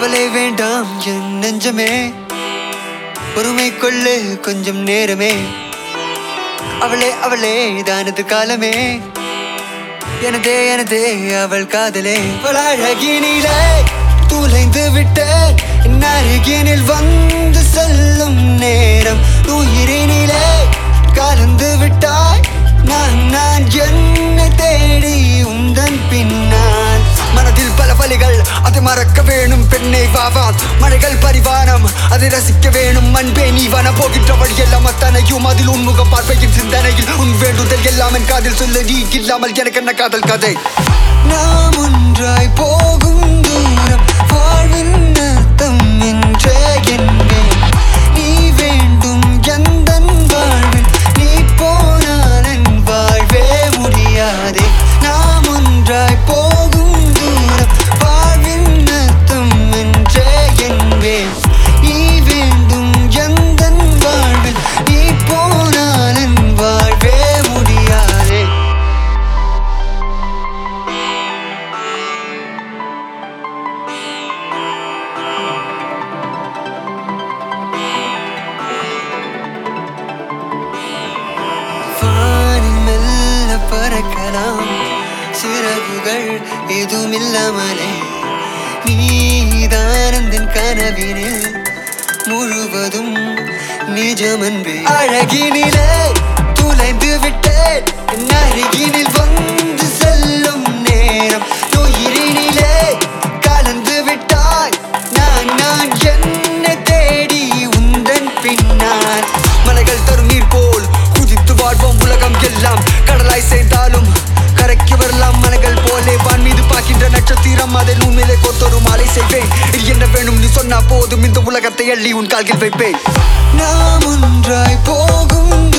கவலை வேண்டாம் என் நெஞ்சமே பொறுமை கொள்ளு கொஞ்சம் நேரமே அவளே அவளே தானது காலமே எனதே எனதே அவள் காதலே அவள் அழகினிலே துளைந்து விட்டேன் என் அருகினில் வந்து செல்லும் நேரம் உயிரினிலே கலந்து விட்டாய் நான் நான் என்னை தேடி உந்தன் பின்னால் மனதில் பல வலிகள் அதை மறக்க வேணும் பெண்ணை வாவாம் மழைகள் பரிவானம் அதை ரசிக்க வேணும் அன்பே நீ வன போகின்ற வழியெல்லாம் அத்தனையும் அதில் உன்முகம் பார்வையின் சிந்தனையில் உன் வேண்டுதல் எல்லாம் என் காதில் சொல்ல நீ இல்லாமல் எனக்கு என்ன காதல் கதை நாம் ஒன்றாய் போகும் தூரம் வாழ்வின் அர்த்தம் என்றே என்பேன் நீ வேண்டும் எந்தன் வாழ்வில் நீ போனால் என் வாழ்வே முடியாதே நாம் ஒன்றாய் போகும் தூரம் வாழ்வின் அர்த்தம் என்றே என்பேன் நீ வேண்டும் எந்தன் வாழ்வில் நீ போனால் என் வாழ்வே முடியாதே வானில் மெல்ல பறக்கலாம் சிறகுகள் எதுவுமில்லாமலே நீதானந்தன் கனவினில் முழுவதும் நிஜமன்பே அழகினிலே துளைந்து விட்டேன் என் அருகினில் வந்து செல்லும் நேரம் உயிரினிலே கலந்து விட்டாய் நான் நான் என்னை தேடி உந்தன் பின்னால் மலைகள் தரும் நீர் போல் குதித்து வாழ்வோம் உலகம் எல்லாம் கடலாய் சேர்ந்தாலும் கரைக்கு வரலாம் மலைகள் போலே வான் மீது பார்க்கின்ற நட்சத்திரம் அதை உண்மையிலே கோத்தொரு மாலை செய்வேன் இது என்ன வேணும் நீ சொன்னா போதும் இந்த உலகத்தை அள்ளி உன் கால்கள் வைப்பேன் நாம் ஒன்றாய் போகும்